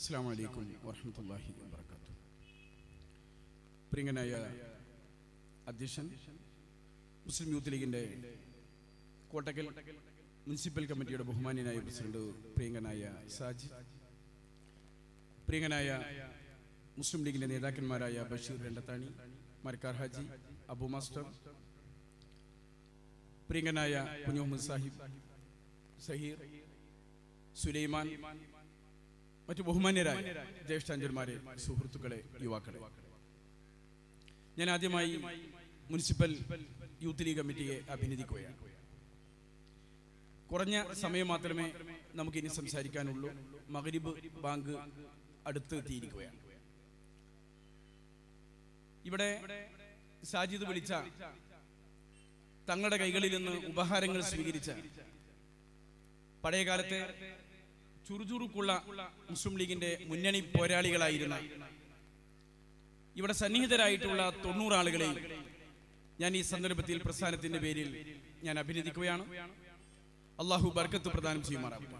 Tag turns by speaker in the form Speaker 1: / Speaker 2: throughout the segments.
Speaker 1: അസ്സാം വലൈക്കും വറഹമത്തല്ലാഹി വാബർക്കാത്തു പ്രിയങ്കനായ അധ്യക്ഷൻ മുസ്ലിം യൂത്ത് ലീഗിൻ്റെ കോട്ടക്കൽ മുനിസിപ്പൽ കമ്മിറ്റിയുടെ ബഹുമാന്യനായ പ്രസിഡന്റ് പ്രിയങ്കനായ സാജി പ്രിയങ്കനായ മുസ്ലിം ലീഗിൻ്റെ നേതാക്കന്മാരായ ബഷീർ രണ്ടത്താണി മരക്കാർ ഹാജി അബു മാസ്റ്റർ പ്രിയങ്കനായ കുഞ്ഞുഹമ്മദ് സാഹിബ് സഹീർ സുലൈമാൻ മറ്റു ബഹുമാന്യരായ ജ്യേഷ്ഠാഞ്ചന്മാരെ സുഹൃത്തുക്കളെ യുവാക്കളെ ഞാൻ ആദ്യമായി മുനിസിപ്പൽ യൂത്ത് ലീഗ് കമ്മിറ്റിയെ അഭിനന്ദിക്കുകയാണ് കുറഞ്ഞ സമയം മാത്രമേ നമുക്കിനി സംസാരിക്കാനുള്ളൂ മകരിബ് ബാങ്ക് അടുത്ത് എത്തിയിരിക്കുകയാണ് ഇവിടെ സാജിദ് വിളിച്ച തങ്ങളുടെ കൈകളിൽ നിന്ന് ഉപഹാരങ്ങൾ സ്വീകരിച്ച പഴയകാലത്തെ ചുറുചുറുക്കുള്ള മുസ്ലിം ലീഗിന്റെ മുന്നണി പോരാളികളായിരുന്ന ഇവിടെ സന്നിഹിതരായിട്ടുള്ള തൊണ്ണൂറ് ആളുകളെയും ഞാൻ ഈ സന്ദർഭത്തിൽ പ്രസ്ഥാനത്തിന്റെ പേരിൽ ഞാൻ അഭിനന്ദിക്കുകയാണ് അള്ളാഹു ബർക്കത്ത് പ്രദാനം ചെയ്യുമാറാകും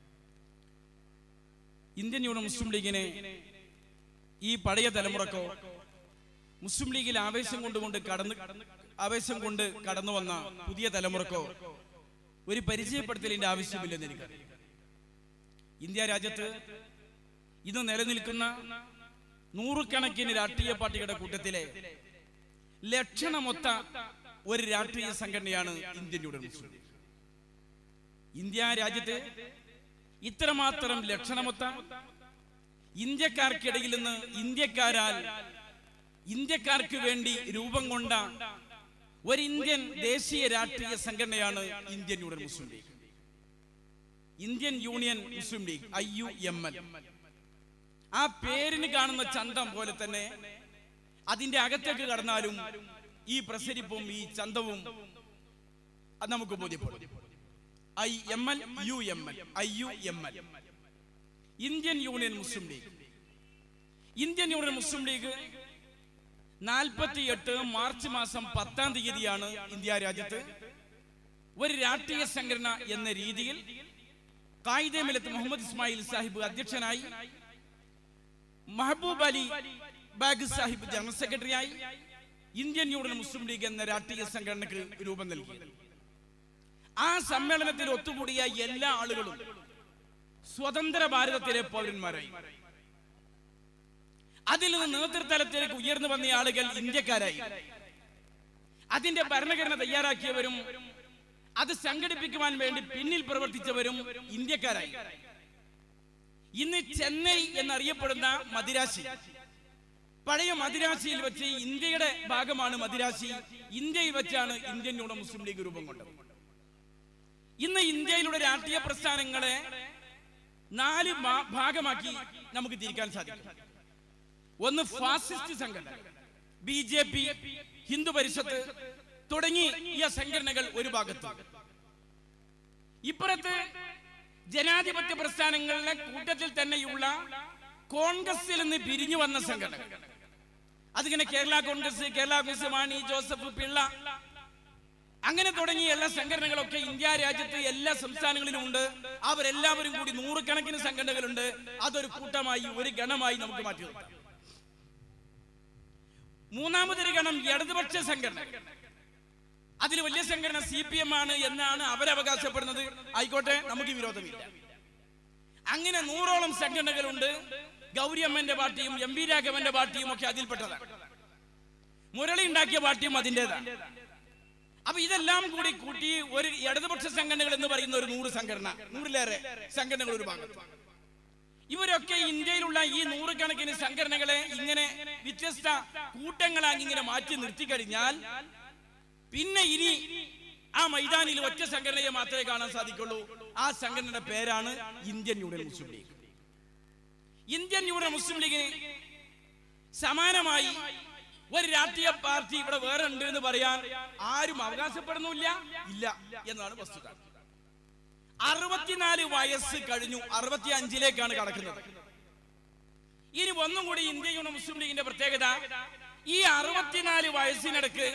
Speaker 1: ഇന്ത്യൻ യൂണിയൻ മുസ്ലിം ലീഗിനെ ഈ പഴയ തലമുറക്കോ മുസ്ലിം ലീഗിൽ ആവേശം കൊണ്ടുകൊണ്ട് കടന്ന് ആവേശം കൊണ്ട് കടന്നു വന്ന പുതിയ തലമുറക്കോ ഒരു പരിചയപ്പെടുത്തലിന്റെ ആവശ്യമില്ലെന്ന് എനിക്കറിയാം ഇന്ത്യ രാജ്യത്ത് ഇന്ന് നിലനിൽക്കുന്ന നൂറുകണക്കിന് രാഷ്ട്രീയ പാർട്ടികളുടെ കൂട്ടത്തിലെ ലക്ഷണമൊത്ത ഒരു രാഷ്ട്രീയ സംഘടനയാണ് Indian Union Muslim League India രാജ്യത്ത് ഇത്രമാത്രം ലക്ഷണമൊത്ത ഇന്ത്യക്കാർക്കിടയിൽ നിന്ന് ഇന്ത്യക്കാരാൽ ഇന്ത്യക്കാർക്ക് വേണ്ടി രൂപം കൊണ്ട ഒരു ഇന്ത്യൻ ദേശീയ രാഷ്ട്രീയ സംഘടനയാണ് Indian Union Muslim League Indian Union Muslim League I U M L ആ പേരിന് കാണുന്ന ചന്തം പോലെ തന്നെ അതിന്റെ അകത്തേക്ക് കടന്നാലും ഈ പ്രസരിപ്പും ഈ ചന്തവും അത് നമുക്ക് ബോധ്യപ്പെടും I M L U M L I U M L Indian Union Muslim League Indian Union Muslim League നാൽപ്പത്തി എട്ട് മാർച്ച് മാസം പത്താം തീയതിയാണ് ഇന്ത്യ രാജ്യത്ത് ഒരു രാഷ്ട്രീയ സംഘടന എന്ന രീതിയിൽ കായിദെ മിലത്ത് മുഹമ്മദ് ഇസ്മായിൽ സാഹിബ് അധ്യക്ഷനായി മഹബൂബ് അലി ബാഗ് സാഹിബ് ജനറൽ സെക്രട്ടറിയായി ഇന്ത്യൻ യൂണിയൻ മുസ്ലിം ലീഗ് എന്ന രാഷ്ട്രീയ സംഘടനയ്ക്ക് രൂപം നൽകി ആ സമ്മേളനത്തിൽ ഒത്തുകൂടിയ എല്ലാ ആളുകളും സ്വതന്ത്ര ഭാരതത്തിലെ പൗരന്മാരായി അതിൽ നിന്ന് നേതൃതലത്തിലേക്ക് ഉയർന്നു വന്ന ആളുകൾ ഇന്ത്യക്കാരായി അതിന്റെ ഭരണഘടന തയ്യാറാക്കിയവരും അത് സംഘടിപ്പിക്കുവാൻ വേണ്ടി പിന്നിൽ പ്രവർത്തിച്ചവരും ഇന്ത്യക്കാരായി ഇന്ന് ചെന്നൈ എന്നറിയപ്പെടുന്ന മദിരാശി പഴയ മദിരാശിയിൽ വെച്ച് ഇന്ത്യയുടെ ഭാഗമാണ് മദിരാശി ഇന്ത്യയിൽ വെച്ചാണ് ഇന്ത്യൻ യൂണിയൻ മുസ്ലിം ലീഗ് രൂപം കൊണ്ടത് ഇന്ന് ഇന്ത്യയിലുള്ള രാഷ്ട്രീയ പ്രസ്ഥാനങ്ങളെ നാല് ഭാ- ഭാഗമാക്കി നമുക്ക് തിരിക്കാൻ സാധിക്കും ഒന്ന് ഫാസിസ്റ്റ് സംഘടന B J P Hindu Parishad തുടങ്ങിയ സംഘടനകൾ ഒരു ഭാഗത്ത് ഇപ്പുറത്ത് ജനാധിപത്യ പ്രസ്ഥാനങ്ങളുടെ കൂട്ടത്തിൽ തന്നെയുള്ള കോൺഗ്രസിൽ നിന്ന് പിരിഞ്ഞു വന്ന സംഘടനകൾ അതിങ്ങനെ കേരള കോൺഗ്രസ് കേരള കോൺഗ്രസ് മാണി ജോസഫ് പിള്ള അങ്ങനെ തുടങ്ങിയ എല്ലാ സംഘടനകളൊക്കെ ഇന്ത്യ രാജ്യത്ത് എല്ലാ സംസ്ഥാനങ്ങളിലും ഉണ്ട് അവരെല്ലാവരും കൂടി നൂറുകണക്കിന് സംഘടനകളുണ്ട് അതൊരു കൂട്ടമായി ഒരു ഗണമായി നമുക്ക് മാറ്റി നിർത്താം മൂന്നാമതൊരു ഗണം ഇടതുപക്ഷ സംഘടന അതിൽ വലിയ സംഘടന സി പി എം ആണ് എന്നാണ് അവരവകാശപ്പെടുന്നത് ആയിക്കോട്ടെ നമുക്ക് വിരോധമില്ല അങ്ങനെ നൂറോളം സംഘടനകളുണ്ട് ഗൗരിയമ്മന്റെ പാർട്ടിയും എം വി രാഘവന്റെ പാർട്ടിയും ഒക്കെ അതിൽപ്പെട്ടതാണ് മുരളി ഉണ്ടാക്കിയ പാർട്ടിയും അതിൻ്റെതാണ് അപ്പൊ ഇതെല്ലാം കൂടി കൂട്ടി ഒരു ഇടതുപക്ഷ സംഘടനകൾ എന്ന് പറയുന്ന ഒരു നൂറ് സംഘടന നൂറിലേറെ സംഘടനകൾ ഒരു ഭാഗത്ത് ഇവരൊക്കെ ഇന്ത്യയിലുള്ള ഈ നൂറുകണക്കിന് സംഘടനകളെ ഇങ്ങനെ വ്യത്യസ്ത കൂട്ടങ്ങളാಗಿ ഇങ്ങനെ മാറ്റി നിർത്തി കഴിഞ്ഞാൽ പിന്നെ ഇനി ആ മൈതാനിൽ ഒറ്റ സംഘടനയെ മാത്രമേ കാണാൻ സാധിക്കുള്ളൂ ആ സംഘടനയുടെ പേരാണ് Indian Union Muslim League Indian Union Muslim ലീഗിന് സമാനമായി ഒരു രാഷ്ട്രീയ പാർട്ടി ഇവിടെ വേറെ ഉണ്ട് എന്ന് പറയാൻ ആരും അവകാശപ്പെടുന്നില്ല ഇല്ല എന്നാണ് വസ്തുത അറുപത്തിനാല് വയസ്സ് കഴിഞ്ഞു അറുപത്തി അഞ്ചിലേക്കാണ് കടക്കുന്നത് ഇനി ഒന്നും കൂടി ഇന്ത്യ യൂണിയൻ മുസ്ലിം ലീഗിന്റെ പ്രത്യേകത ഈ അറുപത്തിനാല് വയസ്സിനിടക്ക്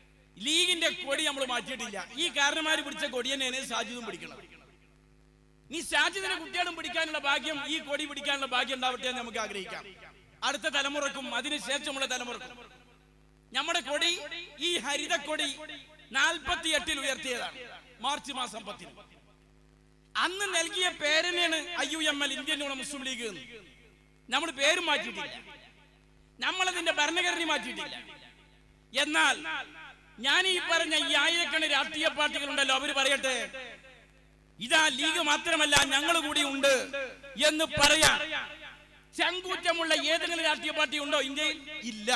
Speaker 1: ലീഗിന്റെ കൊടി നമ്മൾ മാറ്റിയിട്ടില്ല ഈ കാരണന്മാര് പിടിച്ച കൊടി തന്നെയാണ് സാജിദും പിടിക്കുന്നത് നീ സാജിദിനെ കുട്ടികളും പിടിക്കാനുള്ള ഭാഗ്യം ഈ കൊടി പിടിക്കാനുള്ള ഭാഗ്യം ഉണ്ടാവട്ടെ എന്ന് നമുക്ക് ആഗ്രഹിക്കാം അടുത്ത തലമുറക്കും അതിനുശേഷമുള്ള തലമുറക്കും നമ്മുടെ കൊടി ഈ ഹരിതക്കൊടി നാൽപ്പത്തി എട്ടിൽ ഉയർത്തിയതാണ് മാർച്ച് മാസം പത്തിന് അന്ന് നൽകിയ പേരനെയാണ് I U M L Indian Union Muslim League എന്ന് നമ്മൾ പേരും മാറ്റിയിട്ടില്ല നമ്മളതിന്റെ ഭരണഘടന മാറ്റിയിട്ടില്ല എന്നാൽ ഞാൻ ഈ പറഞ്ഞ ഈ ആയിരക്കണക്കിന് രാഷ്ട്രീയ പാർട്ടികളുണ്ടല്ലോ അവര് പറയട്ടെ ഇതാ ലീഗ് മാത്രമല്ല ഞങ്ങൾ കൂടി ഉണ്ട് എന്ന് പറയാൻ ചങ്കൂറ്റമുള്ള ഏതെങ്കിലും രാഷ്ട്രീയ പാർട്ടി ഉണ്ടോ ഇന്ത്യയിൽ ഇല്ല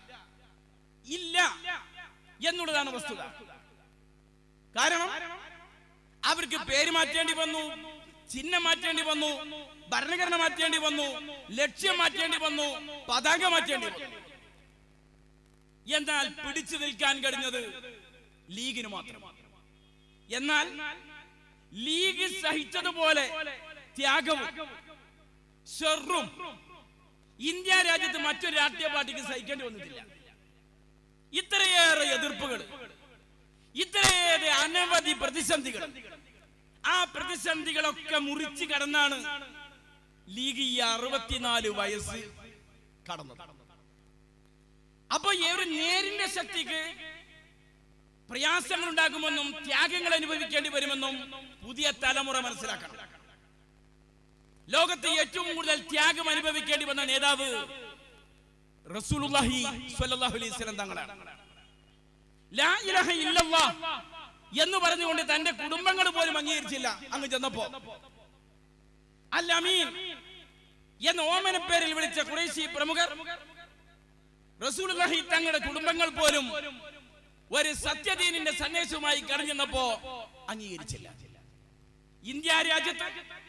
Speaker 1: ഇല്ല എന്നുള്ളതാണ് വസ്തുത കാരണം അവർക്ക് പേര് മാറ്റേണ്ടി വന്നു ചിഹ്നം മാറ്റേണ്ടി വന്നു ഭരണഘടന മാറ്റേണ്ടി വന്നു ലക്ഷ്യം മാറ്റേണ്ടി വന്നു പതാക മാറ്റേണ്ടി വന്നു എന്നാൽ പിടിച്ചു നിൽക്കാൻ കഴിഞ്ഞത് ലീഗിന് മാത്രം എന്നാൽ ലീഗ് സഹിച്ചതുപോലെ ത്യാഗവും ഷെറും ഇന്ത്യ രാജ്യത്ത് മറ്റൊരു രാഷ്ട്രീയ പാർട്ടിക്ക് സഹിക്കേണ്ടി വന്നിട്ടില്ല ഇത്രയേറെ എതിർപ്പുകൾ ഇത്രയേറെ അനവധി പ്രതിസന്ധികൾ ആ പ്രതിസന്ധികളൊക്കെ മുറിച്ചു കടന്നാണ് ലീഗ് ഈ അറുപത്തിനാല് വയസ്സ് കടന്നത് അപ്പൊ ഈ ഒരു നേരിന്റെ ശക്തിക്ക് പ്രയാസങ്ങൾ ഉണ്ടാകുമെന്നും ത്യാഗങ്ങൾ അനുഭവിക്കേണ്ടി വരുമെന്നും പുതിയ തലമുറ മനസ്സിലാക്കണം ലോകത്തെ ഏറ്റവും കൂടുതൽ ത്യാഗം അനുഭവിക്കേണ്ടി വന്ന നേതാവ് റസൂലുള്ളാഹി സ്വല്ലല്ലാഹു അലൈഹി വസല്ലം തങ്ങളാണ് ലാ ഇലാഹ ഇല്ലല്ലാഹ് എന്ന് പറഞ്ഞുകൊണ്ട് തന്റെ കുടുംബങ്ങൾ പോലും അംഗീകരിച്ചില്ല അങ്ങ് ചെന്നപ്പോ അൽ അമീൻ എന്ന ഓമന പേരിൽ വിളിച്ച കുറേശി പ്രമുഖർ റസൂലുള്ളാഹി തങ്ങളുടെ കുടുംബങ്ങൾ പോലും ഒരു സത്യദീനിന്റെ സന്ദേശവുമായി കടഞ്ഞെന്നപ്പോ അംഗീകരിച്ചില്ല ഇന്ത്യ രാജ്യത്ത്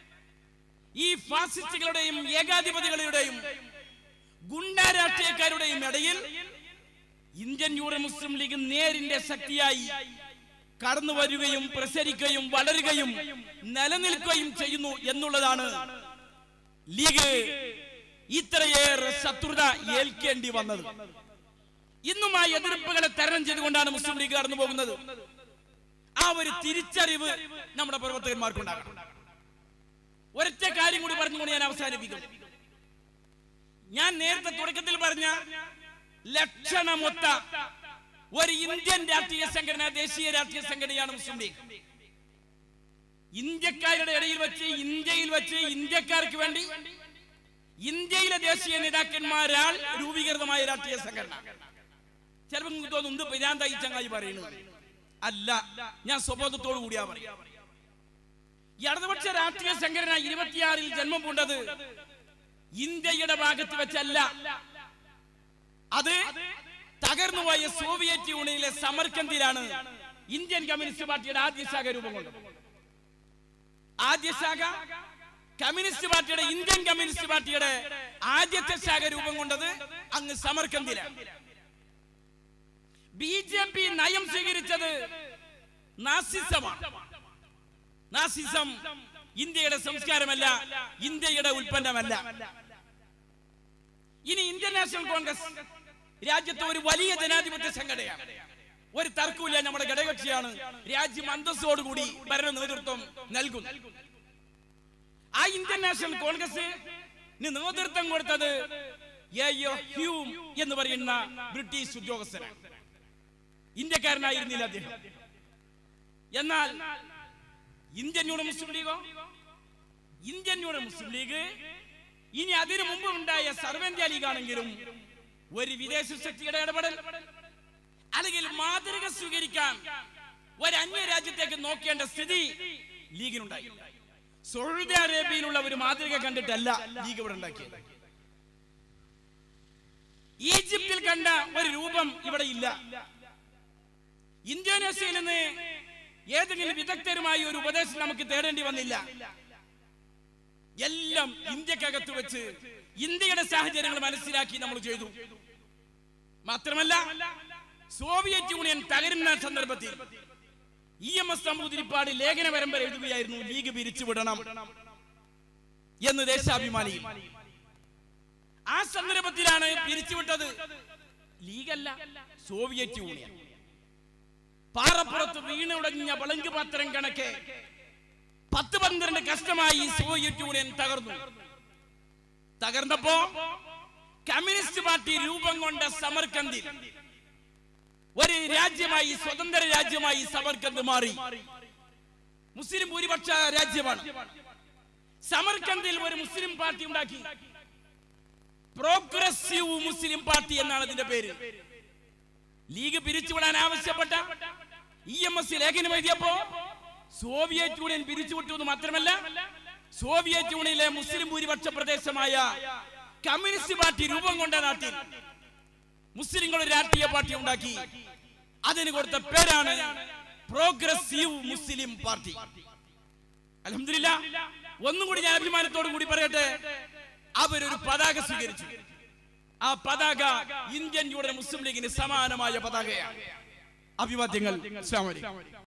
Speaker 1: ഈ ഫാസിസ്റ്റുകളുടെയും ഏകാധിപതികളുടെയും ഗുണ്ടാ രാഷ്ട്രീയക്കാരുടെയും ഇടയിൽ ഇന്ത്യൻ യൂറോ മുസ്ലിം ലീഗ് നേരിന്റെ ശക്തിയായി കടന്നു വരികയും പ്രസരിക്കുകയും വളരുകയും നിലനിൽക്കുകയും ചെയ്യുന്നു എന്നുള്ളതാണ് ലീഗ് ഇത്രയേറെ ശത്രുത ഏൽക്കേണ്ടി വന്നത് ഇന്നും ആ എതിർപ്പുകളെ തരണം ചെയ്തുകൊണ്ടാണ് മുസ്ലിം ലീഗ് കടന്നു പോകുന്നത് ആ ഒരു തിരിച്ചറിവ് നമ്മുടെ പ്രവർത്തകന്മാർക്കുണ്ടാകണം ഒരൊറ്റ കാര്യം കൂടി പറഞ്ഞുകൊണ്ട് ഞാൻ അവസാനിപ്പിക്കും ഞാൻ നേരത്തെ തുടക്കത്തിൽ പറഞ്ഞ ലക്ഷണമൊത്ത ഒരു ഇന്ത്യൻ രാഷ്ട്രീയ സംഘടന ദേശീയ രാഷ്ട്രീയ സംഘടനയാണ് മുസ്ലിം ലീഗ് ഇന്ത്യക്കാരുടെ ഇടയിൽ വെച്ച് ഇന്ത്യയിൽ വെച്ച് ഇന്ത്യക്കാർക്ക് വേണ്ടി ഇന്ത്യയിലെ ദേശീയ നേതാക്കന്മാരാൽ രൂപീകൃതമായ രാഷ്ട്രീയ സംഘടന ചിലപ്പോൾ നിങ്ങൾക്ക് തോന്നും എന്ത് പിരാന്തായി ചങ്ങായി പറയുന്നത് അല്ല ഞാൻ സ്വബോധത്തോടു കൂടിയാ പറയാം ഈ ഇടതുപക്ഷ രാഷ്ട്രീയ സംഘടന ഇരുപത്തിയാറിൽ ജന്മം പൂണ്ടത് ഇന്ത്യയുടെ ഭാഗത്ത് വെച്ചല്ല അത് തകർന്നുപോയ സോവിയറ്റ് യൂണിയനിലെ സമർക്കന്തിലാണ് ഇന്ത്യൻ കമ്മ്യൂണിസ്റ്റ് പാർട്ടിയുടെ ആദ്യ ശാഖ രൂപം കൊണ്ടത് ആദ്യ ശാഖ കമ്മ്യൂണിസ്റ്റ് പാർട്ടിയുടെ ഇന്ത്യൻ കമ്മ്യൂണിസ്റ്റ് പാർട്ടിയുടെ ആദ്യത്തെ ശാഖ രൂപം കൊണ്ടത് അങ്ങ് സമർക്കന്തിലാണ് ബി ജെ പി നയം സ്വീകരിച്ചത് നാസിസമാണ് നാസിസം ഇന്ത്യയുടെ സംസ്കാരമല്ല ഇന്ത്യയുടെ ഉൽപ്പന്നമല്ല ഇനി ഇന്ത്യൻ നാഷണൽ കോൺഗ്രസ് രാജ്യത്തെ ഒരു വലിയ ജനാധിപത്യ സംഘടനയാണ് ഒരു തർക്കമില്ല നമ്മുടെ ഘടകകക്ഷിയാണ് രാജ്യം അന്തസ്സോടുകൂടി ഭരണ നേതൃത്വം നൽകുന്നു ആ ഇന്ത്യൻ നാഷണൽ കോൺഗ്രസ് നേതൃത്വം കൊടുത്തത് എ.ഒ. ഹ്യൂം എന്ന് പറയുന്ന ബ്രിട്ടീഷ് ഉദ്യോഗസ്ഥനാണ് ഇന്ത്യക്കാരനായിരുന്നില്ല അദ്ദേഹം എന്നാൽ ഇന്ത്യൻ യൂണിയൻ മുസ്ലിം ലീഗോ ഇന്ത്യൻ യൂണിയൻ മുസ്ലിം ലീഗ് ഇനി അതിനു മുമ്പ് ഉണ്ടായ സർവേന്ത്യ ലീഗ് ആണെങ്കിലും ഒരു വിദേശ ശക്തിയുടെ ഇടപെടൽ അല്ലെങ്കിൽ മാതൃക സ്വീകരിക്കാൻ ഒരു അന്യ രാജ്യത്തേക്ക് നോക്കേണ്ട സ്ഥിതി ലീഗിനുണ്ടായി സൗദി അറേബ്യയിലുള്ള ഒരു മാതൃക കണ്ടിട്ടല്ല ലീഗ് ഇവിടെ ഉണ്ടാക്കിയത് ഈജിപ്തിൽ കണ്ട ഒരു രൂപം ഇവിടെ ഇല്ല ഇന്തോനേഷ്യയിൽ നിന്ന് ഏതെങ്കിലും വിദഗ്ധരുമായി ഒരു ഉപദേശം നമുക്ക് തേടേണ്ടി വന്നില്ല എല്ലാം ഇന്ത്യക്കകത്ത് വെച്ച് ഇന്ത്യയുടെ സാഹചര്യങ്ങൾ മനസ്സിലാക്കി നമ്മൾ ചെയ്തു മാത്രമല്ല സോവിയറ്റ് യൂണിയൻ തകരുന്ന സന്ദർഭത്തിൽ ഇ എം എസ് നമ്പൂതിരിപ്പാട് ലേഖന പരമ്പര എഴുതുകയായിരുന്നു ലീഗ് പിരിച്ചുവിടണം എന്ന് ദേശാഭിമാനിയിൽ ആ സന്ദർഭത്തിലാണ് പിരിച്ചുവിട്ടത് ലീഗല്ല സോവിയറ്റ് യൂണിയൻ പാറപ്പുറത്ത് വീണുടഞ്ഞ വളങ്ക് പാത്രം കണക്കെ പത്ത് പന്ത്രണ്ട് കഷ്ടമായി സോവിയറ്റ് യൂണിയൻ തകർന്നു തകർന്നപ്പോ കമ്മ്യൂണിസ്റ്റ് പാർട്ടി രൂപം കൊണ്ട സമർക്കന്തിൽ ഒരു രാജ്യമായി സ്വതന്ത്ര രാജ്യമായി സമർക്കന്ത് മാറി മുസ്ലിം ഭൂരിപക്ഷ രാജ്യമാണ് സമർക്കന്തിൽ ഒരു മുസ്ലിം പാർട്ടി ഉണ്ടാക്കി പ്രോഗ്രസീവ് മുസ്ലിം പാർട്ടി എന്നാണ് അതിന്റെ പേര് ലീഗ് പിരിച്ചുവിടാൻ ആവശ്യപ്പെട്ട ഇ എം എസ് ലേഖനം എഴുതിയപ്പോ സോവിയറ്റ് യൂണിയൻ പിരിച്ചുവിട്ടു എന്ന് മാത്രമല്ല സോവിയറ്റ് യൂണിയനിലെ മുസ്ലിം ഭൂരിപക്ഷ പ്രദേശമായ കമ്മ്യൂണിസ്റ്റ് പാർട്ടി രൂപം കൊണ്ട നാട്ടിൽ മുസ്ലിങ്ങൾ ഒരു രാഷ്ട്രീയ പാർട്ടി ഉണ്ടാക്കി അതിന് കൊടുത്ത പേരാണ് പ്രോഗ്രസീവ് മുസ്ലിം പാർട്ടി അലഹമില്ല ഒന്നും കൂടി ഞാൻ അഭിമാനത്തോടു കൂടി പറയട്ടെ അവരൊരു പതാക സ്വീകരിച്ചു ആ പതാക ഇന്ത്യൻ യൂണിയൻ മുസ്ലിം ലീഗിന് സമാനമായ പതാകയാണ് അഭിവാദ്യങ്ങൾ അസ്സലാമു അലൈക്കും